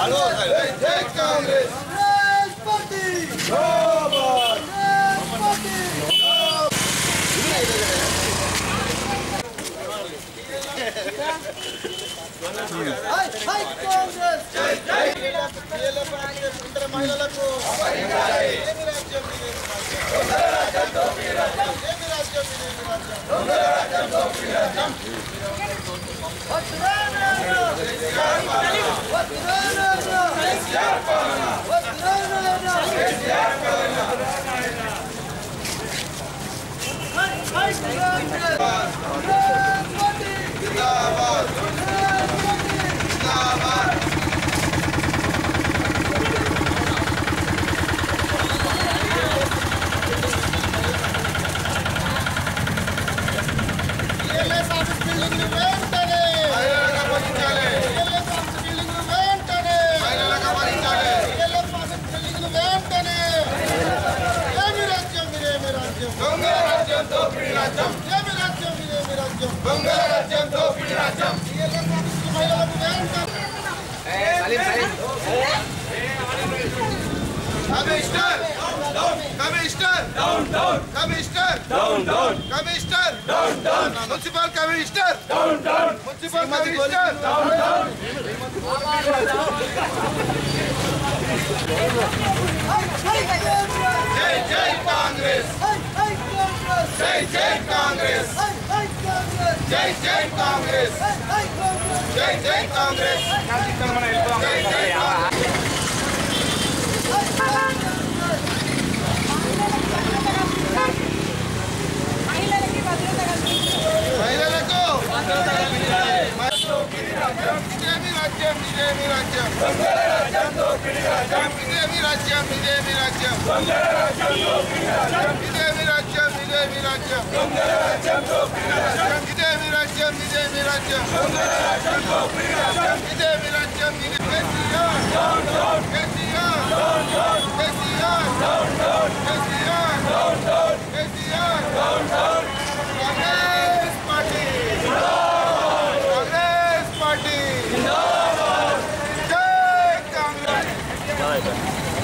Commissioner commissioner down down commissioner down down commissioner down down municipal commissioner down down municipal commissioner down down జై జై కాంగ్రెస్ జై జై కాంగ్రెస్ జై జై కాంగ్రెస్ జై జై కాంగ్రెస్ జై జై కాంగ్రెస్ మహిళలకి భద్రత కల్పించారు మహిళలకు ఇదేమి రాజ్యం ఇదేమి రాజ్యం ఇదేమి రాజ్యం ఇదేమి రాజ్యం ఇదేమి రాజ్యం ఇదేమి రాజ్యం ఇదేమి రాజ్యం ఇదేమి రాజ్యం ఇదేమి రాజ్యం ఇది KCR KCR KCR KCR KCR Congress party Congress party జై కాంగ్రెస్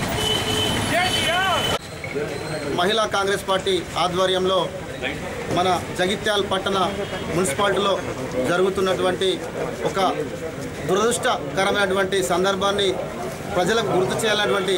మహిళా కాంగ్రెస్ పార్టీ ఆధ్వర్యంలో మన జగిత్యాల పట్టణ మున్సిపాలిటీలో జరుగుతున్నటువంటి ఒక దురదృష్టకరమైనటువంటి సందర్భాన్ని ప్రజలకు గుర్తు చేయాలన్నటువంటి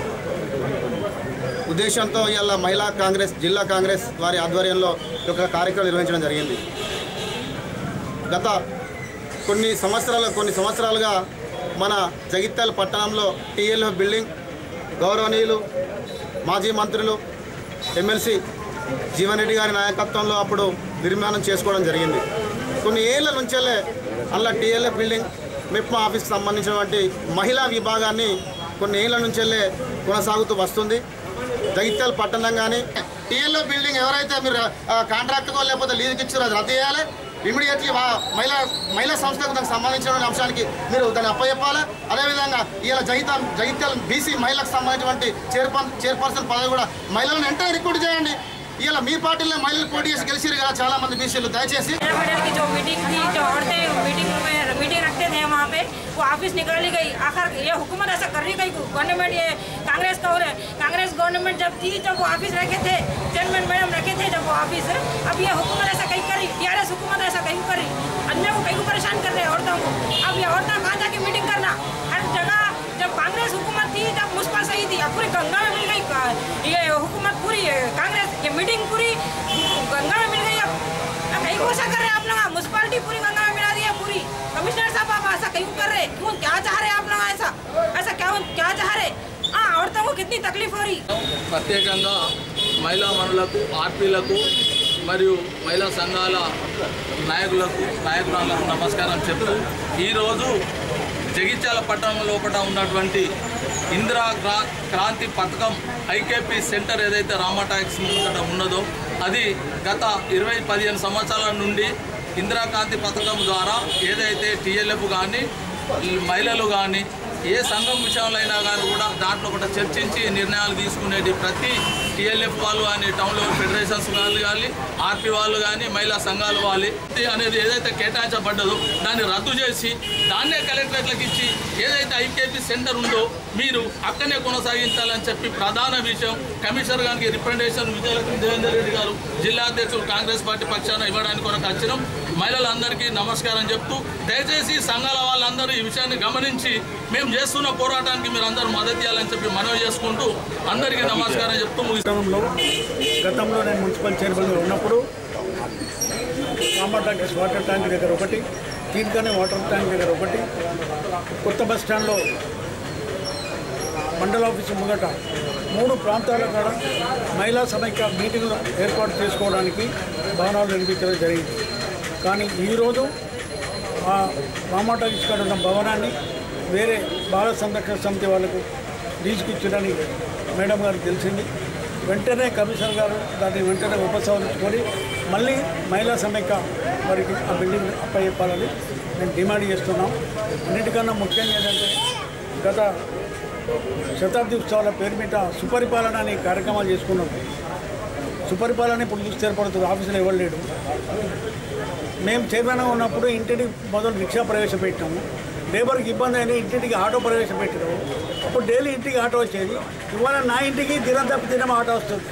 ఉద్దేశంతో ఇవాళ మహిళా కాంగ్రెస్ జిల్లా కాంగ్రెస్ వారి ఆధ్వర్యంలో ఈ యొక్క కార్యక్రమం నిర్వహించడం జరిగింది గత కొన్ని సంవత్సరాలు కొన్ని సంవత్సరాలుగా మన జగిత్యాల పట్టణంలో టీఎల్ఎఫ్ బిల్డింగ్ గౌరవనీయులు మాజీ మంత్రులు ఎమ్మెల్సీ జీవన్ రెడ్డి గారి నాయకత్వంలో అప్పుడు నిర్మాణం చేసుకోవడం జరిగింది కొన్ని ఏళ్ల నుంచెల్లే అలా టీఎల్ఎఫ్ బిల్డింగ్ మిప్మా ఆఫీస్కి సంబంధించినటువంటి మహిళా విభాగాన్ని కొన్ని ఏళ్ల నుంచెల్లే కొనసాగుతూ వస్తుంది జగిత్యాల పట్టణం కానీ టీఎల్ఎఫ్ బిల్డింగ్ ఎవరైతే మీరు కాంట్రాక్ట్కో లేకపోతే లీజుకి ఇచ్చారో అది రద్దు చేయాలి ఇమీడియట్లీ మహిళా మహిళా సంస్థకు దానికి సంబంధించిన అంశానికి మీరు దాన్ని అప్పచెప్పాలి అదేవిధంగా ఇవాళ జగిత జగిత్యాల బీసీ మహిళలకు సంబంధించినటువంటి చైర్పర్ చైర్పర్సన్ పదవి కూడా మహిళలను వెంటనే రిక్రూట్ చేయండి ఇవాళ మీ పార్టీలో మహిళలు పోటీ చేసి గెలిచిరు కదా చాలా మంది బీసీలు దయచేసి मेडल की जो मीटिंग थी जो औरतें मीटिंग में मीटिंग रखते थे वहाँ पे वो ऑफिस निकाली गई आखिर ये हुकूमत ऐसा कर रही गई गवर्नमेंट ये कांग्रेस का हो रहा है कांग्रेस गवर्नमेंट जब थी जब वो ऑफिस रखे थे चेयरमैन मैडम रखे थे जब वो ऑफिस अब ये हुकूमत ऐसा कहीं करी टीआरएस हुकूमत ऐसा कहीं करी आदमी को कहीं को परेशान कर रहे हैं औरतों को अब ये औरतें कहाँ जाके मीटिंग करना हर जगह जब कांग्रेस हुकूमत थी तब मुस्पा सही थी अब पूरी गंगा में मिल गई का- ये हुकूमत पूरी ये कांग्रेस ये मीटिंग पूरी गंगा में मिल गई अब अब कहीं को ऐसा कर रहे हैं आप लोग म्यूनसिपालिटी पूरी गंगा में मिला दी है पूरी कमिश्नर साहब आप ऐसा कहीं कर रहे क्यों क्या चाह रहे हैं आप लोग ऐसा ऐसा क्या क्या चाह रहे हाँ औरतों को कितनी तकलीफ हो रही ప్రత్యేకంగా మహిళా మనులకు ఆర్పీలకు మరియు మహిళా సంఘాల నాయకులకు నాయకురాలకు నమస్కారం చెప్తూ ఈరోజు జగిత్యాల పట్టణం లోపల ఉన్నటువంటి ఇందిరా క్రా క్రాంతి పథకం ఐకేపీ సెంటర్ ఏదైతే రామాటాక్స్ ముందట ఉన్నదో అది గత ఇరవై పదిహేను సంవత్సరాల నుండి ఇందిరా క్రాంతి పథకం ద్వారా ఏదైతే టీఎల్ఎఫ్ కానీ ఈ మహిళలు కానీ ఏ సంఘం విషయంలో అయినా కానీ కూడా దాంట్లో కూడా చర్చించి నిర్ణయాలు తీసుకునేది ప్రతి టీఎల్ఎఫ్ వాళ్ళు కానీ టౌన్లో ఫెడరేషన్స్ వాళ్ళు కానీ ఆర్పీ వాళ్ళు కానీ మహిళా సంఘాలు వాళ్ళు ఇది అనేది ఏదైతే కేటాయించబడ్డదో దాన్ని రద్దు చేసి దాన్నే కలెక్టరేట్లకు ఇచ్చి ఏదైతే ఐకేపీ సెంటర్ ఉందో మీరు అక్కడనే కొనసాగించాలని చెప్పి ప్రధాన విషయం కమిషనర్ గారికి రిప్రజెంటేషన్ విజయలక్ష్మి దేవేందర్ రెడ్డి గారు జిల్లా అధ్యక్షుడు కాంగ్రెస్ పార్టీ పక్షాన ఇవ్వడానికి కొరకు వచ్చినాం మహిళలందరికీ నమస్కారం చెప్తూ దయచేసి సంఘాల వాళ్ళందరూ ఈ విషయాన్ని గమనించి మేము చేస్తున్న పోరాటానికి మీరు అందరూ మద్దతు చేయాలని చెప్పి మనవి చేసుకుంటూ అందరికీ నమస్కారం చెప్తూ ముగిస్తున్నాం. గతంలో గతంలో నేను మున్సిపల్ చైర్మన్గా ఉన్నప్పుడు రామా టాకీస్ వాటర్ ట్యాంక్ దగ్గర ఒకటి తీర్కనే వాటర్ ట్యాంక్ దగ్గర ఒకటి కొత్త బస్ స్టాండ్లో మండల ఆఫీసు ముంగట మూడు ప్రాంతాల కాడ మహిళా సమైక్య మీటింగ్లు ఏర్పాటు చేసుకోవడానికి భవనాలు నిర్మించడం జరిగింది కానీ ఈరోజు ఆ రామా టాకీస్ కాడ ఉన్న భవనాన్ని వేరే బాల సంరక్షణ సమితి వాళ్ళకు తీసుకొచ్చడానికి మేడం గారికి తెలిసింది వెంటనే కమిషనర్ గారు దాన్ని వెంటనే ఉపసంహరించుకొని మళ్ళీ మహిళా సమైక్య వారికి ఆ బిల్డింగ్ అప్పచెప్పాలని నేను డిమాండ్ చేస్తున్నాం అన్నిటికన్నా ముఖ్యంగా ఏంటంటే గత శతాబ్ది ఉత్సవాల పేరు మీద సుపరిపాలన అనే కార్యక్రమాలు చేసుకున్నాం సుపరిపాలన ఇప్పుడు చూస్తే ఏర్పడుతుంది ఆఫీసులో ఇవ్వలేడు మేము చైర్మన్గా ఉన్నప్పుడు ఇంటికి మొదలు రిక్షా ప్రవేశపెట్టాము లేబర్కి ఇబ్బంది అయినా ఇంటింటికి ఆటో ప్రవేశపెట్టాము అప్పుడు డైలీ ఇంటికి ఆటో వచ్చేది ఇవాళ నా ఇంటికి దినం తప్పి దినం ఆటో వస్తుంది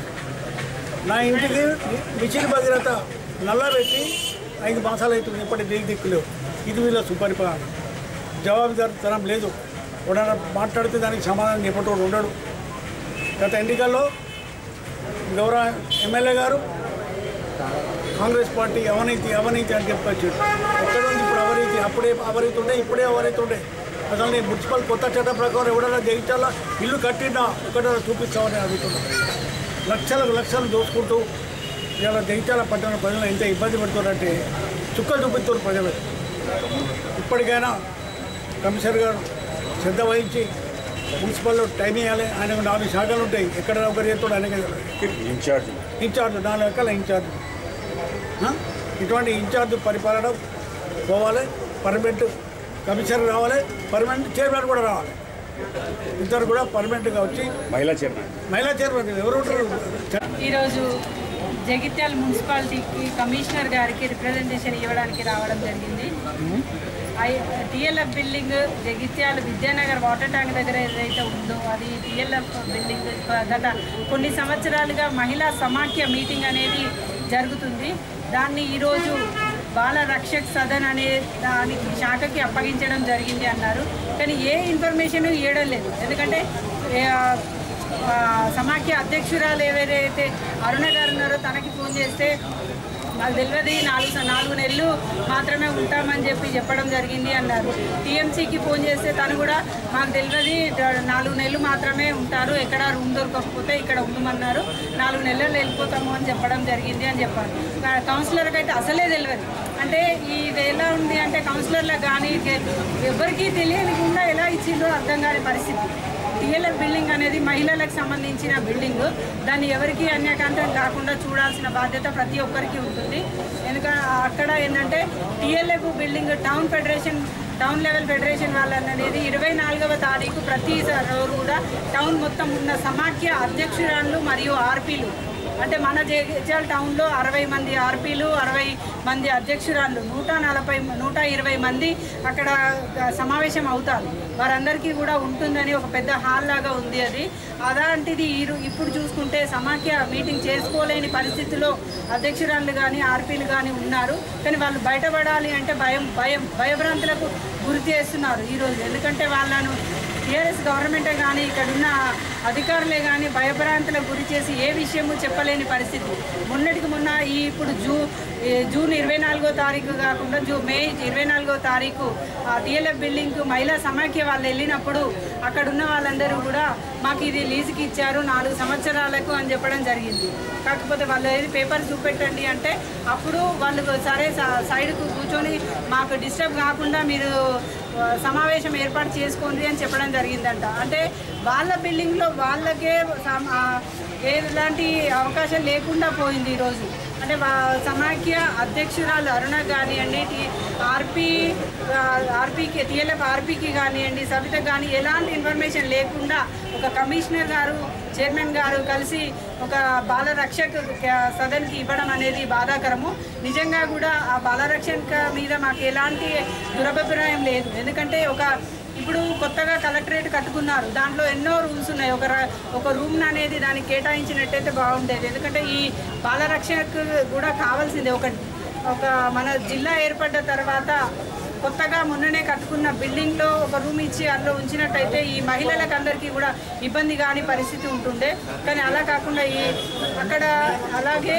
నా ఇంటికి మిషన్ భగీరథ నల్ల పెట్టి ఐదు మాసాలు అవుతుంది ఇప్పటి దిగు దిక్కులేవు ఇది వీళ్ళ సుపరిపాలన జవాబుదారితనం లేదు ఎవడన్నా మాట్లాడితే దానికి సమాధానం చెప్పేటోడు ఉండడు గత ఎన్నికల్లో గౌరవ ఎమ్మెల్యే గారు కాంగ్రెస్ పార్టీ అవినీతి అవినీతి అని చెప్పొచ్చు ఎక్కడ ఉంది ఇప్పుడు అవినీతి అప్పుడే అవినీతి ఉండే ఇప్పుడే అవినీతి ఉండే అసలు నేను మున్సిపల్ కొత్త చట్టం ప్రకారం ఎవడైనా జయించాలా ఇల్లు కట్టినా ఎక్కడైనా చూపిస్తామని అడుగుతున్నా లక్షలకు లక్షలు దోచుకుంటూ ఇలా జయించాల పట్టణ ప్రజలు ఎంత ఇబ్బంది పెడుతున్నారంటే చుక్కలు చూపిస్తున్నారు ప్రజలు ఇప్పటికైనా కమిషనర్ గారు శ్రద్ధ వహించి మున్సిపల్లో టైం ఇవ్వాలి ఆయనకు నాలుగు శాఖలు ఉంటాయి ఎక్కడ ఒకరు చేస్తాడు ఆయనకే తెలియదు. ఇన్ఛార్జ్ ఇన్ఛార్జ్ నాలుగు రకాల ఇన్ఛార్జ్ ఆ? ఇటువంటి ఇన్ఛార్జ్ పరిపాలన పోవాలి పర్మనెంట్ కమిషనర్ రావాలి పర్మనెంట్ చైర్మన్ కూడా రావాలి ఇద్దరు కూడా పర్మనెంట్గా వచ్చి మహిళా చైర్మన్ మహిళా చైర్మన్ ఎవరు ఉంటారు ఈరోజు జగిత్యాల మున్సిపాలిటీకి కమిషనర్ గారికి రిప్రజెంటేషన్ ఇవ్వడానికి రావడం జరిగింది ఐ TLF building Jagtial Vidyanagar water tank దగ్గర ఏదైతే ఉందో అది టిఎల్ఎఫ్ బిల్డింగ్ గత కొన్ని సంవత్సరాలుగా మహిళా సమాఖ్య మీటింగ్ అనేది జరుగుతుంది దాన్ని ఈరోజు బాల రక్షక్ సదన్ అనే దానికి శాఖకి అప్పగించడం జరిగింది అన్నారు కానీ ఏ ఇన్ఫర్మేషన్ ఇవ్వడం లేదు ఎందుకంటే ఏ, ఆ, సమాఖ్య అధ్యక్షురాలు ఎవరైతే అరుణ గారు ఉన్నారో తనకి ఫోన్ చేస్తే నాకు తెలియదు నాలుగు స- నాలుగు నెలలు మాత్రమే ఉంటామని చెప్పి చెప్పడం జరిగింది అన్నారు టీఎంసీకి ఫోన్ చేస్తే తను కూడా మాకు తెలియదు నాలుగు నెలలు మాత్రమే ఉంటారు ఎక్కడ రూమ్ దొరకకపోతే ఇక్కడ ఉండమన్నారు నాలుగు నెలలు వెళ్ళిపోతాము అని చెప్పడం జరిగింది అని చెప్పారు కా- కౌన్సిలర్కి అయితే అసలే తెలియదు అంటే ఇది ఎలా ఉంది అంటే కౌన్సిలర్లకు కానీ ఎవరికీ తెలియకుండా ఎలా ఇచ్చిందో అర్థం కాని పరిస్థితి టిఎల్ఎఫ్ బిల్డింగ్ అనేది మహిళలకు సంబంధించిన బిల్డింగ్ దాన్ని ఎవరికి అన్యాకాంతం కాకుండా చూడాల్సిన బాధ్యత ప్రతి ఒక్కరికి ఉంటుంది ఎందుకంటే అక్కడ ఏంటంటే TLF building town federation town level federation వాళ్ళనేది ఇరవై నాలుగవ తారీఖు ప్రతి రోజు కూడా టౌన్ మొత్తం ఉన్న సమాఖ్య అధ్యక్షురాళ్ళు మరియు ఆర్పీలు అంటే మన జగిత్యాల టౌన్లో అరవై మంది ఆర్పీలు అరవై మంది అధ్యక్షురాళ్ళు నూట నలభై నూట ఇరవై మంది అక్కడ సమావేశం అవుతారు వారందరికీ కూడా ఉంటుందని ఒక పెద్ద హాల్ లాగా ఉంది అది అలాంటిది ఈ రో- ఇప్పుడు చూసుకుంటే సమాఖ్య మీటింగ్ చేసుకోలేని పరిస్థితిలో అధ్యక్షురాళ్ళు కానీ ఆర్పీలు కానీ ఉన్నారు కానీ వాళ్ళు బయటపడాలి అంటే భయం భయం భయభ్రాంతులకు గురి చేస్తున్నారు ఈరోజు ఎందుకంటే వాళ్ళను టీఆర్ఎస్ గవర్నమెంటే కానీ ఇక్కడ ఉన్న అధికారులే కానీ భయభ్రాంతులకు గురి చేసి ఏ విషయము చెప్పలేని పరిస్థితి మొన్నటికి మొన్న ఈ ఇప్పుడు జూ ఈ జూన్ ఇరవై నాలుగో తారీఖు కాకుండా జూ మే ఇరవై నాలుగో తారీఖు టీఎల్ఎఫ్ బిల్డింగ్ మహిళా సమాఖ్య వాళ్ళు వెళ్ళినప్పుడు అక్కడ ఉన్న వాళ్ళందరూ కూడా మాకు ఇది లీజుకి ఇచ్చారు నాలుగు సంవత్సరాలకు అని చెప్పడం జరిగింది కాకపోతే వాళ్ళు ఏది పేపర్ చూపెట్టండి అంటే అప్పుడు వాళ్ళు సరే స- సైడ్కు కూర్చొని మాకు డిస్టర్బ్ కాకుండా మీరు ఆ, సమావేశం ఏర్పాటు చేసుకోండి అని చెప్పడం జరిగిందంట అంటే వాళ్ళ బిల్డింగ్లో వాళ్ళకే సమ- ఆ, ఎలాంటి అవకాశం లేకుండా పోయింది ఈరోజు అంటే వా- సమాఖ్య అధ్యక్షురాలు అరుణ కానివ్వండి టీ- ఆర్పీ ఆ, ఆర్పీకి టీఎల్ఎఫ్ ఆర్పీకి కానివ్వండి సవిత కానీ ఎలాంటి ఇన్ఫర్మేషన్ లేకుండా ఒక కమిషనర్ గారు చైర్మన్ గారు కలిసి ఒక బాల రక్షక్ క- సదన్కి ఇవ్వడం అనేది బాధాకరము నిజంగా కూడా ఆ బాల రక్షక మీద మాకు ఎలాంటి దురభిప్రాయం లేదు ఎందుకంటే ఒక ఇప్పుడు కొత్తగా కలెక్టరేట్ కట్టుకున్నారు దాంట్లో ఎన్నో రూమ్స్ ఉన్నాయి ఒక ర- ఒక రూమ్ అనేది దానికి కేటాయించినట్టయితే బాగుండేది ఎందుకంటే ఈ బాలరక్షకు కూడా కావాల్సిందే ఒక ఒక మన జిల్లా ఏర్పడ్డ తర్వాత కొత్తగా మొన్ననే కట్టుకున్న బిల్డింగ్లో ఒక రూమ్ ఇచ్చి అందులో ఉంచినట్టయితే ఈ మహిళలకు అందరికీ కూడా ఇబ్బంది కాని పరిస్థితి ఉంటుండే కానీ అలా కాకుండా ఈ అక్కడ అలాగే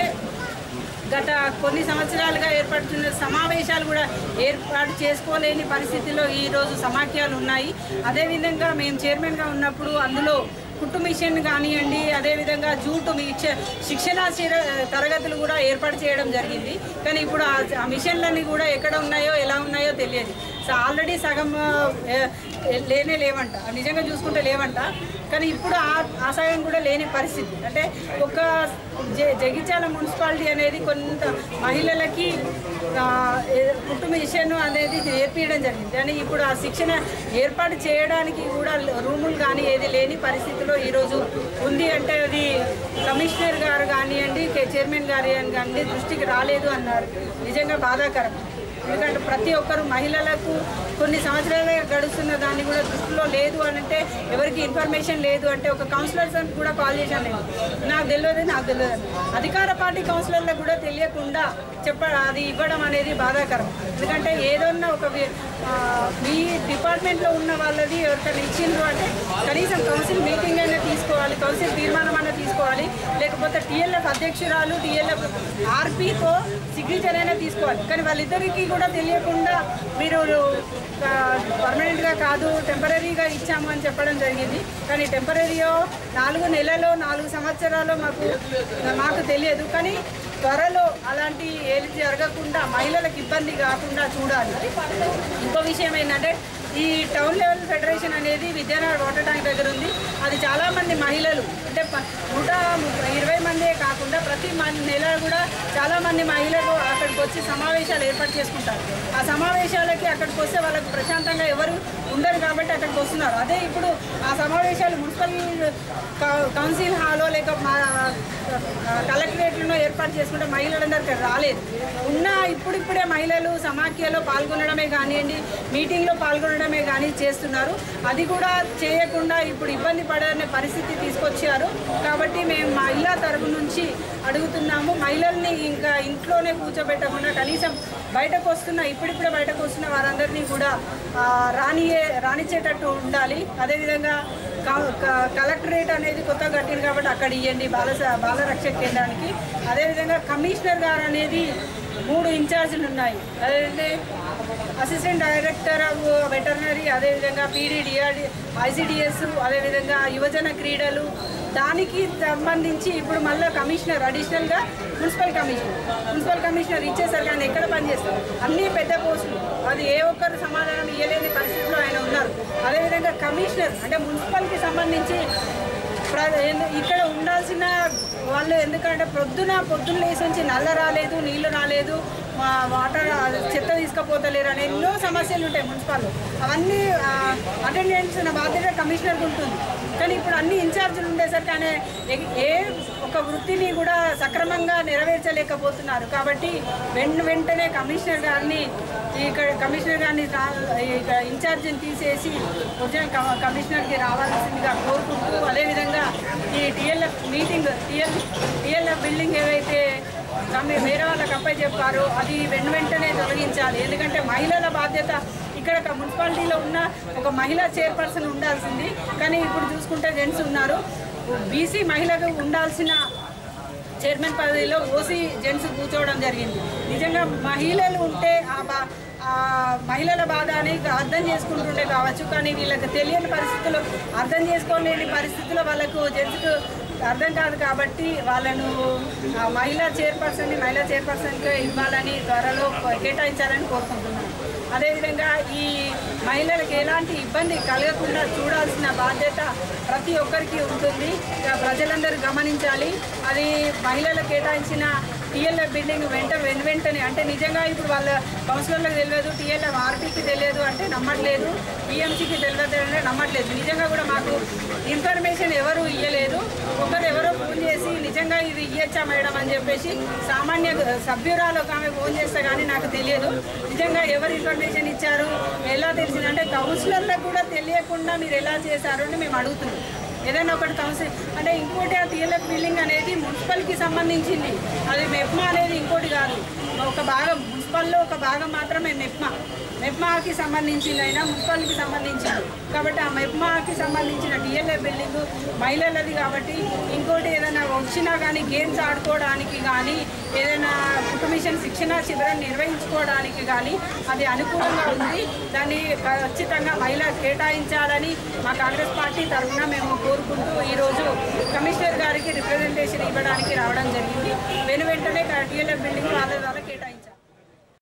గత కొన్ని సంవత్సరాలుగా ఏర్పడుతున్న సమావేశాలు కూడా ఏర్పాటు చేసుకోలేని పరిస్థితిలో ఈరోజు సమాఖ్యలు ఉన్నాయి అదేవిధంగా మేము చైర్మన్గా ఉన్నప్పుడు అందులో కుట్టు మిషన్ కానివ్వండి అదేవిధంగా జూటు మిక్ష శిక్షణ శిర- తరగతులు కూడా ఏర్పాటు చేయడం జరిగింది కానీ ఇప్పుడు ఆ ఆ మిషన్లన్నీ కూడా ఎక్కడ ఉన్నాయో ఎలా ఉన్నాయో తెలియదు సో ఆల్రెడీ సగం ఆ, ఏ- లేనే లేవంట నిజంగా చూసుకుంటే లేవంట కానీ ఇప్పుడు ఆ ఆ సగం కూడా లేని పరిస్థితి అంటే ఒక జ- జగిత్యాల మున్సిపాలిటీ అనేది కొంత మహిళలకి ఆ, ఏ- కుటుంబ మిషన్ అనేది నేర్పించడం జరిగింది కానీ ఇప్పుడు ఆ శిక్షణ ఏర్పాటు చేయడానికి కూడా రూములు కానీ ఏది లేని పరిస్థితిలో ఈరోజు ఉంది అంటే అది కమిషనర్ గారు కానివ్వండి కే- చైర్మన్ గారు కానివ్వండి దృష్టికి రాలేదు అన్నారు నిజంగా బాధాకరం ఎందుకంటే ప్రతి ఒక్కరు మహిళలకు కొన్ని సంవత్సరాలుగా గడుస్తున్న దాన్ని కూడా దృష్టిలో లేదు అని అంటే ఎవరికి ఇన్ఫర్మేషన్ లేదు అంటే ఒక కౌన్సిలర్స్ అని కూడా కాల్ చేశాను నేను నాకు తెలియదు నాకు తెలియదు అని. అధికార పార్టీ కౌన్సిలర్లకు కూడా తెలియకుండా చెప్ప అది ఇవ్వడం అనేది బాధాకరం ఎందుకంటే ఏదన్నా ఒక వి- ఆ, మీ డిపార్ట్మెంట్లో ఉన్న వాళ్ళది ఎవరికైనా ఇచ్చిండ్రు అంటే కనీసం కౌన్సిల్ మీటింగ్ అయినా తీసుకోవాలి కౌన్సిల్ తీర్మానం అయినా తీసుకోవాలి లేకపోతే టీఎల్ఎఫ్ అధ్యక్షురాలు టీఎల్ఎఫ్ ఆర్పీతో సిగ్నేచర్ అయినా తీసుకోవాలి కానీ వాళ్ళిద్దరికీ కూడా తెలియకుండా మీరు పర్మనెంట్గా కాదు టెంపరీగా ఇచ్చాము అని చెప్పడం జరిగింది కానీ టెంపరీయో నాలుగు నెలలో నాలుగు సంవత్సరాలు మాకు మాకు తెలియదు కానీ త్వరలో అలాంటి ఏది జరగకుండా మహిళలకు ఇబ్బంది కాకుండా చూడాలి ఇంకో విషయం ఏంటంటే ఈ టౌన్ లెవెల్ ఫెడరేషన్ అనేది విద్యానగర్ వాటర్ ట్యాంక్ దగ్గర ఉంది అది చాలామంది మహిళలు అంటే ప- నూట ముప్పై ఇరవై మందే కాకుండా ప్రతి మ- నెల కూడా చాలామంది మహిళలు అక్కడికి వచ్చి సమావేశాలు ఏర్పాటు చేసుకుంటారు ఆ సమావేశాలకి అక్కడికి వస్తే వాళ్ళకి ప్రశాంతంగా ఎవరు ఉండరు కాబట్టి అక్కడికి వస్తున్నారు అదే ఇప్పుడు ఆ సమావేశాలు మున్సిపల్ కౌ- కౌన్సిల్ హాలో లేక మా కలెక్టరేట్లను ఏర్పాటు చేసుకుంటే మహిళలందరికీ రాలేదు ఉన్న ఇప్పుడిప్పుడే మహిళలు సమాఖ్యలో పాల్గొనడమే కానివ్వండి మీటింగ్లో పాల్గొనడమే కానీ చేస్తున్నారు అది కూడా చేయకుండా ఇప్పుడు ఇబ్బంది పడనే పరిస్థితి తీసుకొచ్చారు కాబట్టి మేము మహిళా తరపు నుంచి అడుగుతున్నాము మహిళల్ని ఇంకా ఇంట్లోనే కూర్చోబెట్టకుండా కనీసం బయటకు వస్తున్న ఇప్పుడిప్పుడే బయటకు వస్తున్న వారందరినీ కూడా ఆ, రానియే రానిచ్చేటట్టు ఉండాలి అదేవిధంగా క- క- కలెక్టరేట్ అనేది కొత్తగా కట్టింది కాబట్టి అక్కడ ఇవ్వండి బాల బాల రక్షక కేంద్రానికి అదేవిధంగా కమిషనర్ గారు అనేది మూడు ఇన్ఛార్జీలు ఉన్నాయి అదేంటే అసిస్టెంట్ డైరెక్టర్ ఆఫ్ వెటర్నరీ అదేవిధంగా పీడీడిఆర్ ఐసిడిఎస్ అదేవిధంగా యువజన క్రీడలు దానికి సంబంధించి ఇప్పుడు మళ్ళీ కమిషనర్ అడిషనల్గా మున్సిపల్ కమిషనర్ మున్సిపల్ కమిషనర్ ఇచ్చేసరికి ఆయన ఎక్కడ పనిచేస్తారు అన్ని పెద్ద పోస్టులు అది ఏ ఒక్కరు సమాధానం ఇవ్వలేని పరిస్థితిలో ఆయన ఉన్నారు అదేవిధంగా కమిషనర్ అంటే మున్సిపల్కి సంబంధించి ప్ర- ఎందు- ఇక్కడ ఉండాల్సిన వాళ్ళు ఎందుకంటే పొద్దున పొద్దున్న లేసి నుంచి నల్ల రాలేదు నీళ్లు రాలేదు మా వాటర్ చెత్త తీసుకుపోతలేరు అనే ఎన్నో సమస్యలు ఉంటాయి మున్సిపాల్లో అవన్నీ అటెండెన్స్ బాధ్యత కమిషనర్కి ఉంటుంది కానీ ఇప్పుడు అన్ని ఇన్ఛార్జీలు ఉండేసరికి ఆయన ఏ- ఏ ఒక వృత్తిని కూడా సక్రమంగా నెరవేర్చలేకపోతున్నారు కాబట్టి వెన్ వెంటనే కమిషనర్ గారిని ఇక్కడ కమిషనర్ గారిని రా- ఇక ఇన్ఛార్జిని తీసేసి ఒరిజినల్ కమ- కమిషనర్కి రావాల్సిందిగా కోరుకుంటూ అదేవిధంగా ఈ TLF meeting TL TLF building ఏవైతే కమి వేరే వాళ్ళకి అప్పై చెప్పారో అది వెను వెంటనే తొలగించాలి ఎందుకంటే మహిళల బాధ్యత ఇక్కడ ఒక మున్సిపాలిటీలో ఉన్న ఒక మహిళా చైర్పర్సన్ ఉండాల్సింది కానీ ఇప్పుడు చూసుకుంటే జెంట్స్ ఉన్నారు బీసీ మహిళకు ఉండాల్సిన చైర్మన్ పదవిలో ఓసీ జెంట్స్ కూర్చోవడం జరిగింది నిజంగా మహిళలు ఉంటే ఆ బా ఆ మహిళల బాధ అని అర్థం చేసుకుంటుండే కావచ్చు కానీ వీళ్ళకి తెలియని పరిస్థితులు అర్థం చేసుకోలేని పరిస్థితుల్లో వాళ్ళకు జెంట్స్కు అర్థం కాదు కాబట్టి వాళ్ళను ఆ మహిళా చైర్పర్సన్ని మహిళా చైర్పర్సన్కి ఇవ్వాలని త్వరలో కేటాయించాలని కోరుకుంటున్నాను అదేవిధంగా ఈ మహిళలకు ఎలాంటి ఇబ్బంది కలగకుండా చూడాల్సిన బాధ్యత ప్రతి ఒక్కరికి ఉంటుంది ఇక ప్రజలందరూ గమనించాలి అది మహిళలకు కేటాయించిన టీఎల్ఎఫ్ బిల్డింగ్ వెంట వెను వెంటనే అంటే నిజంగా ఇప్పుడు వాళ్ళ కౌన్సిలర్లకు తెలియదు టీఎల్ఎఫ్ ఆర్పీకి తెలియదు అంటే నమ్మట్లేదు ఈఎంసీకి తెలియదు అంటే నమ్మట్లేదు నిజంగా కూడా మాకు ఇన్ఫర్మేషన్ ఎవరు ఇవ్వలేదు ఒకరు ఎవరో ఫోన్ చేసి నిజంగా ఇది ఇయ్యచ్చా మేడం అని చెప్పేసి సామాన్య సభ్యురాలు ఒక ఆమె ఫోన్ చేస్తే కానీ నాకు తెలియదు నిజంగా ఎవరు ఇన్ఫర్మేషన్ ఇచ్చారు ఎలా తెలిసిందంటే కౌన్సిలర్లకు కూడా తెలియకుండా మీరు ఎలా చేశారు అని మేము అడుగుతున్నాం ఏదైనా ఒకటి కౌన్సిల్ అంటే ఇంకోటి ఆ టీఎల్ఎఫ్ బిల్డింగ్ అనేది మున్సిపల్కి సంబంధించింది అది మెప్మా అనేది ఇంకోటి కాదు ఒక భాగం మున్సిపల్లో ఒక భాగం మాత్రమే మెప్మా మెప్మాకి సంబంధించింది అయినా మున్సిపల్కి సంబంధించింది కాబట్టి ఆ మెప్మాకి సంబంధించిన టీఎల్ఎఫ్ బిల్డింగ్ మహిళలది కాబట్టి ఇంకోటి ఏదైనా వచ్చినా కానీ గేమ్స్ ఆడుకోవడానికి కానీ ఏదైనా కుటుంబిషన్ శిక్షణ శిబిరం నిర్వహించుకోవడానికి కానీ అది అనుకూలంగా ఉంది దాన్ని ఖచ్చితంగా మహిళ కేటాయించాలని మా కాంగ్రెస్ పార్టీ తరఫున మేము కోరుకుంటూ ఈరోజు కమిషనర్ గారికి రిప్రజెంటేషన్ ఇవ్వడానికి రావడం జరిగింది వెను వెంటనే టీఎల్ఎఫ్ బిల్డింగ్ వాళ్ళ ద్వారా కేటాయించారు